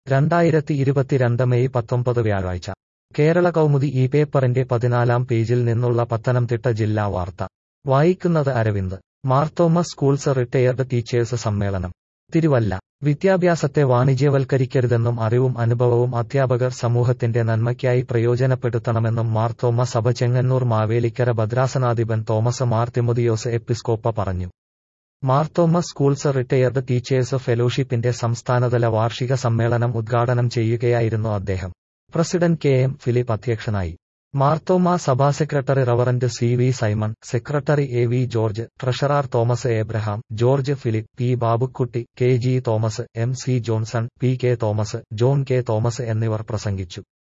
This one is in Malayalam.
രണ്ടായിരത്തി ഇരുപത്തിരണ്ട് മെയ് പത്തൊമ്പത് വ്യാഴാഴ്ച കേരള കൗമുദി ഈ പേപ്പറിന്റെ പതിനാലാം പേജിൽ നിന്നുള്ള പത്തനംതിട്ട ജില്ലാ വാർത്ത വായിക്കുന്നത് Aravind Marthoma schools retired teachers സമ്മേളനം തിരുവല്ല വിദ്യാഭ്യാസത്തെ വാണിജ്യവൽക്കരിക്കരുതെന്നും അറിവും അനുഭവവും അധ്യാപകർ സമൂഹത്തിന്റെ നന്മയ്ക്കായി പ്രയോജനപ്പെടുത്തണമെന്നും മാർത്തോമ സഭ ചെങ്ങന്നൂർ മാവേലിക്കര ഭദ്രാസനാധിപൻ തോമസ് മാർ തിമോതിയോസ് എപ്പിസ്കോപ്പ പറഞ്ഞു മാർത്തോമ സ്കൂൾസ് റിട്ടയർഡ് ടീച്ചേഴ്സ് ഫെലോഷിപ്പിന്റെ സംസ്ഥാനതല വാർഷിക സമ്മേളനം ഉദ്ഘാടനം ചെയ്യുകയായിരുന്നു അദ്ദേഹം പ്രസിഡന്റ് കെ എം ഫിലിപ്പ് അധ്യക്ഷനായി മാർത്തോമ സഭാ secretary reverend C V Simon secretary A V George treasurer Thomas Abraham George Philip P Babukutty K G Thomas M C Johnson P K Thomas John K Thomas എന്നിവർ പ്രസംഗിച്ചു